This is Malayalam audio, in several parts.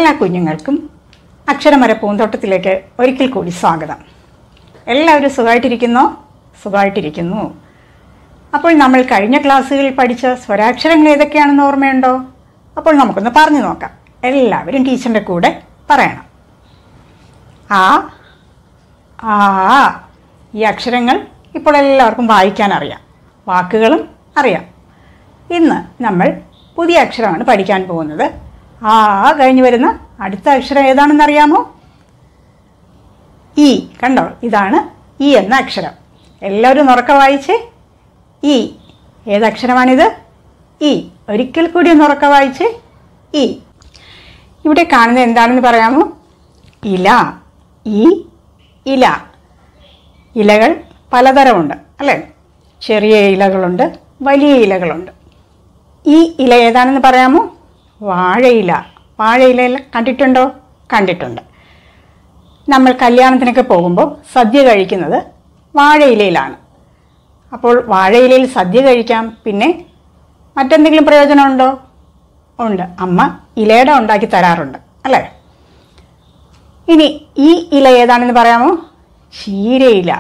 എല്ലാ കുഞ്ഞുങ്ങൾക്കും അക്ഷരമര പൂന്തോട്ടത്തിലേക്ക് ഒരിക്കൽ കൂടി സ്വാഗതം എല്ലാവരും സുഖമായിട്ടിരിക്കുന്നോ സുഖമായിട്ടിരിക്കുന്നു അപ്പോൾ നമ്മൾ കഴിഞ്ഞ ക്ലാസ്സുകളിൽ പഠിച്ച സ്വരാക്ഷരങ്ങൾ ഏതൊക്കെയാണെന്ന് ഓർമ്മയുണ്ടോ അപ്പോൾ നമുക്കൊന്ന് പറഞ്ഞു നോക്കാം എല്ലാവരും ടീച്ചറിൻ്റെ കൂടെ പറയണം ആ ആ ഈ അക്ഷരങ്ങൾ ഇപ്പോൾ എല്ലാവർക്കും വായിക്കാൻ അറിയാം വാക്കുകളും അറിയാം ഇന്ന് നമ്മൾ പുതിയ അക്ഷരമാണ് പഠിക്കാൻ പോകുന്നത് ആ കഴിഞ്ഞ് വരുന്ന അടുത്ത അക്ഷരം ഏതാണെന്ന് അറിയാമോ ഇ കണ്ടോ ഇതാണ് ഇ എന്ന അക്ഷരം എല്ലാവരും ഉറക്ക വായിച്ചേ ഇ ഏതക്ഷരമാണിത് ഇ ഒരിക്കൽ കൂടി ഒന്ന് ഉറക്ക വായിച്ചേ ഇ ഇവിടെ കാണുന്നത് എന്താണെന്ന് പറയാമോ ഇല ഈ ഇല ഇലകൾ പലതരമുണ്ട് അല്ലേ ചെറിയ ഇലകളുണ്ട് വലിയ ഇലകളുണ്ട് ഈ ഇല ഏതാണെന്ന് പറയാമോ വാഴയില വാഴയില കണ്ടിട്ടുണ്ടോ കണ്ടിട്ടുണ്ട് നമ്മൾ കല്യാണത്തിനൊക്കെ പോകുമ്പോൾ സദ്യ കഴിക്കുന്നത് വാഴയിലയിലാണ് അപ്പോൾ വാഴയിലയിൽ സദ്യ കഴിക്കാം പിന്നെ മറ്റെന്തെങ്കിലും പ്രയോജനമുണ്ടോ ഉണ്ട് അമ്മ ഇലയുടെ ഉണ്ടാക്കി തരാറുണ്ട് അല്ലേ ഇനി ഈ ഇല ഏതാണെന്ന് പറയാമോ ചീരയില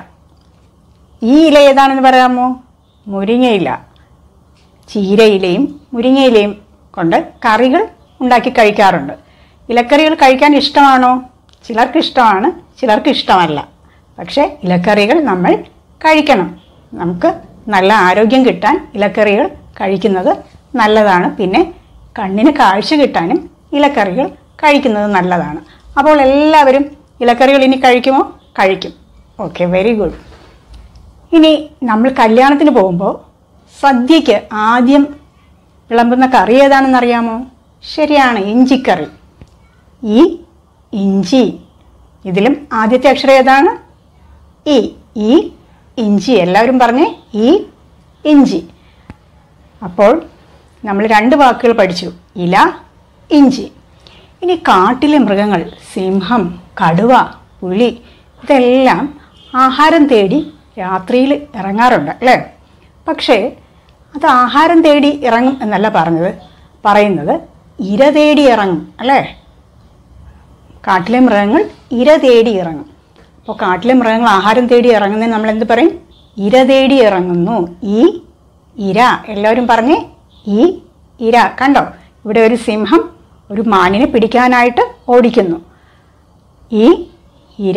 ഈ ഇല ഏതാണെന്ന് പറയാമോ മുരിങ്ങയില ചീരയിലയും മുരിങ്ങയിലയും കൊണ്ട് കറികൾ ഉണ്ടാക്കി കഴിക്കാറുണ്ട് ഇലക്കറികൾ കഴിക്കാൻ ഇഷ്ടമാണോ ചിലർക്ക് ഇഷ്ടമാണ് ചിലർക്ക് ഇഷ്ടമല്ല പക്ഷേ ഇലക്കറികൾ നമ്മൾ കഴിക്കണം നമുക്ക് നല്ല ആരോഗ്യം കിട്ടാൻ ഇലക്കറികൾ കഴിക്കുന്നത് നല്ലതാണ് പിന്നെ കണ്ണിന് കാഴ്ച കിട്ടാനും ഇലക്കറികൾ കഴിക്കുന്നത് നല്ലതാണ് അപ്പോൾ എല്ലാവരും ഇലക്കറികൾ ഇനി കഴിക്കുമോ കഴിക്കും ഓക്കെ വെരി ഗുഡ് ഇനി നമ്മൾ കല്യാണത്തിന് പോകുമ്പോൾ സദ്യയ്ക്ക് ആദ്യം വിളമ്പുന്ന കറി ഏതാണെന്ന് അറിയാമോ ശരിയാണ് ഇഞ്ചിക്കറി ഈ ഇഞ്ചി ഇതിലും ആദ്യത്തെ അക്ഷരം ഏതാണ് ഇ ഈ ഇഞ്ചി എല്ലാവരും പറഞ്ഞേ ഈ ഇഞ്ചി അപ്പോൾ നമ്മൾ രണ്ട് വാക്കുകൾ പഠിച്ചു ഇല ഇഞ്ചി ഇനി കാട്ടിലെ മൃഗങ്ങൾ സിംഹം കടുവ പുലി ഇതെല്ലാം ആഹാരം തേടി രാത്രിയിൽ ഇറങ്ങാറുണ്ട് അല്ലേ പക്ഷേ അത് ആഹാരം തേടി ഇറങ്ങും എന്നല്ല പറഞ്ഞത് പറയുന്നത് ഇര തേടി ഇറങ്ങും അല്ലേ കാട്ടിലെ മൃഗങ്ങൾ ഇര തേടി ഇറങ്ങും അപ്പോൾ കാട്ടിലെ മൃഗങ്ങൾ ആഹാരം തേടി ഇറങ്ങുന്നതിന് നമ്മൾ എന്ത് പറയും ഇര തേടി ഇറങ്ങുന്നു ഈ ഇര എല്ലാവരും പറഞ്ഞേ ഈ ഇര കണ്ടോ ഇവിടെ ഒരു സിംഹം ഒരു മാനിനെ പിടിക്കാനായിട്ട് ഓടിക്കുന്നു ഈ ഇര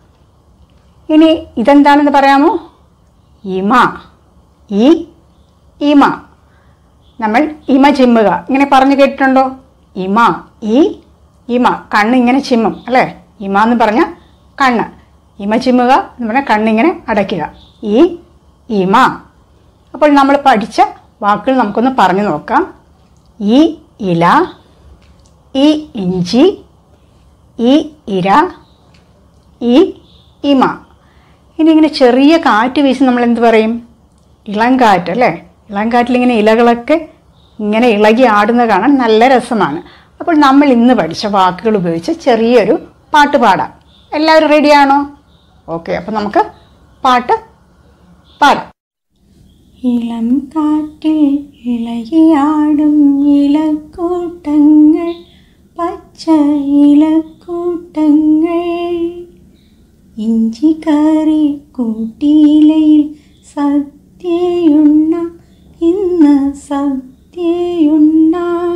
ഇനി ഇതെന്താണെന്ന് പറയാമോ ഇമ ഈ ഇമ നമ്മൾ ഇമ ചിമ്മുക ഇങ്ങനെ പറഞ്ഞു കേട്ടിട്ടുണ്ടോ ഇമ ഈ ഇമ കണ്ണ് ഇങ്ങനെ ചിമ്മും അല്ലേ ഇമ എന്ന് പറഞ്ഞാൽ കണ്ണ് ഇമ ചിമ്മുക എന്ന് പറഞ്ഞാൽ കണ്ണിങ്ങനെ അടയ്ക്കുക ഈ ഇമ അപ്പോൾ നമ്മൾ പഠിച്ച വാക്കുകൾ നമുക്കൊന്ന് പറഞ്ഞു നോക്കാം ഈ ഇല ഈ ഇഞ്ചി ഈ ഇര ഈ ഇമ ഇനി ഇങ്ങനെ ചെറിയ കാറ്റ് വീശി നമ്മൾ എന്ത് പറയും ഇളം കാറ്റ് അല്ലേ ഇളം കാറ്റിൽ ഇങ്ങനെ ഇലകളൊക്കെ ഇങ്ങനെ ഇളകി ആടുന്നത് കാണാൻ നല്ല രസമാണ് അപ്പോൾ നമ്മൾ ഇന്ന് പഠിച്ച വാക്കുകൾ ഉപയോഗിച്ച് ചെറിയൊരു പാട്ട് പാടാം എല്ലാവരും റെഡിയാണോ ഓക്കെ അപ്പോൾ നമുക്ക് പാട്ട് പാടാം ഇളം കാറ്റിൽ ഇളകിയാടും ഇലക്കൂട്ടങ്ങൾ പച്ച ഇലക്കൂട്ടങ്ങൾ ഇഞ്ചിക്കറി കൂട്ടിയിലയിൽ സദ്യയുണ്ണ ഇന്ന് സദ്യയുണ്ണ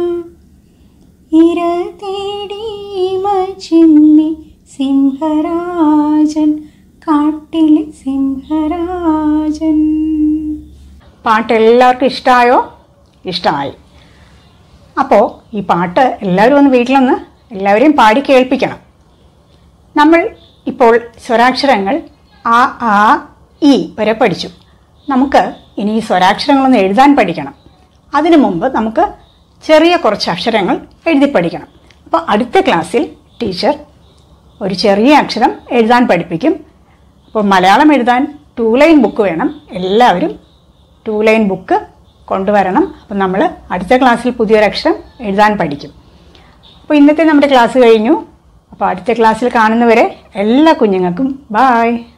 ഇര തേടി ചിമ്മി സിംഹരാജൻ കാട്ടിലെ സിംഹരാജൻ പാട്ട് എല്ലാവർക്കും ഇഷ്ടമായോ ഇഷ്ടമായി അപ്പോൾ ഈ പാട്ട് എല്ലാവരും ഒന്ന് വീട്ടിലൊന്ന് എല്ലാവരെയും പാടി കേൾപ്പിക്കണം നമ്മൾ ഇപ്പോൾ സ്വരാക്ഷരങ്ങൾ ആ ആ ഇ വരെ പഠിച്ചു നമുക്ക് ഇനി ഈ സ്വരാക്ഷരങ്ങളൊന്ന് എഴുതാൻ പഠിക്കണം അതിനു മുമ്പ് നമുക്ക് ചെറിയ കുറച്ച് അക്ഷരങ്ങൾ എഴുതി പഠിക്കണം അപ്പോൾ അടുത്ത ക്ലാസ്സിൽ ടീച്ചർ ഒരു ചെറിയ അക്ഷരം എഴുതാൻ പഠിപ്പിക്കും അപ്പോൾ മലയാളം എഴുതാൻ ടു ലൈൻ ബുക്ക് വേണം എല്ലാവരും ടു ലൈൻ ബുക്ക് കൊണ്ടുവരണം അപ്പം നമ്മൾ അടുത്ത ക്ലാസ്സിൽ പുതിയൊരു അക്ഷരം എഴുതാൻ പഠിക്കും അപ്പോൾ ഇന്നത്തെ നമ്മുടെ ക്ലാസ് കഴിഞ്ഞു അപ്പോൾ അടുത്ത ക്ലാസ്സിൽ കാണുന്നവരെ എല്ലാ കുഞ്ഞുങ്ങൾക്കും ബായ്